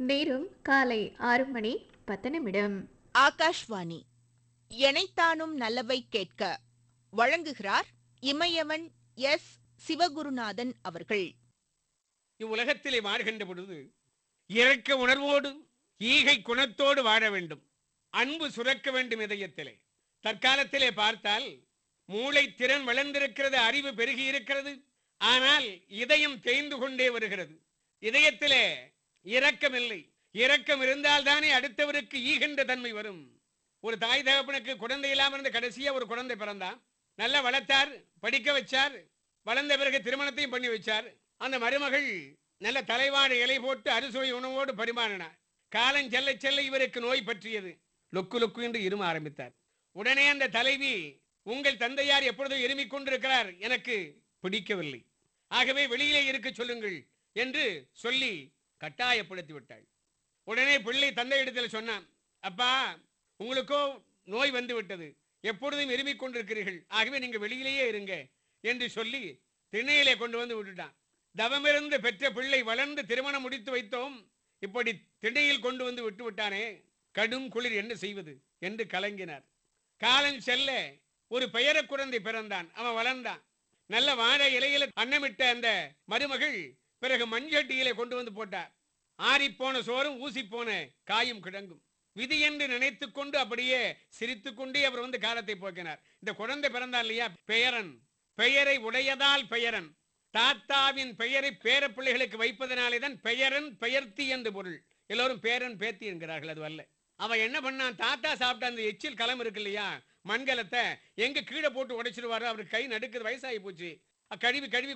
நேரம் காலை ஆறு மணி பத்து நிமிடம் ஆகாஷ்வாணி எனைத்தானும் நல்லவை கேட்க வழங்குகிறார் இமயவன் எஸ் சிவகுருநாதன் அவர்கள் இவ்வுலகத்திலே வாழ்கின்ற பொழுது இரக்க உணர்வோடு ஈகை குணத்தோடு வாழ வேண்டும் அன்பு சுரக்க வேண்டும் இதயத்திலே தற்காலத்திலே பார்த்தால் மூளை திறன் வளர்ந்திருக்கிறது அறிவு பெருகி இருக்கிறது ஆனால் இதயம் தேய்ந்து கொண்டே வருகிறது இதயத்திலே இரக்கமில்லை இரக்கம் இருந்தால் தானே அடுத்தவருக்கு ஈகின்ற தன்மை வரும் ஒரு தாய் தகப்பனுக்கு குழந்தை இல்லாம இருந்து கடைசியா ஒரு குழந்தை பிறந்தான் நல்லா வளர்த்தார் படிக்க வச்சார் வளர்ந்த பிறகு திருமணத்தையும் பண்ணி வச்சார் அந்த மருமகள் நல்ல தலைவாழை இலை போட்டு அறுசுவை உணவோடு பரிமாறினார் காலம் செல்ல செல்ல இவருக்கு நோய் பற்றியது லொக்கு லொக்கு என்று இரும ஆரம்பித்தார் உடனே அந்த தலைவி உங்கள் தந்தையார் எப்பொழுதும் இருமிக் கொண்டிருக்கிறார் எனக்கு பிடிக்கவில்லை ஆகவே வெளியிலே இருக்க சொல்லுங்கள் என்று சொல்லி கட்டாயப்படுத்தி விட்டாள் உடனே பிள்ளை தந்தையிடத்தில் சொன்னான் அப்பா உங்களுக்கோ நோய் வந்து விட்டது எப்பொழுதும் இருமிக் கொண்டிருக்கிறீர்கள் ஆகவே நீங்க வெளியிலேயே இருங்க என்று சொல்லி திண்ணையிலே கொண்டு வந்து விட்டுட்டான் தவமிருந்து பெற்ற பிள்ளை வளர்ந்து திருமணம் முடித்து வைத்தோம் இப்படி திண்ணையில் கொண்டு வந்து விட்டு விட்டானே கடும் குளிர் என்ன செய்வது என்று கலங்கினார் காலம் செல்ல ஒரு பெயர குழந்தை பிறந்தான் அவன் வளர்ந்தான் நல்ல வாழை இலையில அன்னமிட்ட அந்த மருமகள் பிறகு மண்சட்டியிலே கொண்டு வந்து போட்டார் ஆறிப்போன சோறும் ஊசி போன காயும் கிடங்கும் விதி என்று நினைத்துக் கொண்டு அப்படியே சிரித்துக் கொண்டே அவர் வந்து காலத்தை போக்கினார் இந்த குழந்தை பிறந்தான் இல்லையா பெயரன் பெயரை உடையதால் பெயரன் தாத்தாவின் பெயரை பேர பிள்ளைகளுக்கு வைப்பதனாலே தான் பெயரன் பெயர்த்தி என்று பொருள் எல்லோரும் பேரன் பேத்தி என்கிறார்கள் அது அல்ல அவன் என்ன பண்ணான் தாத்தா சாப்பிட்ட அந்த எச்சில் களம் இருக்கு இல்லையா மண்கலத்தை எங்க கீழே போட்டு உடைச்சிருவாரு அவருக்கு கை நடுக்குது வயசாகி போச்சு கழுவி கழுவி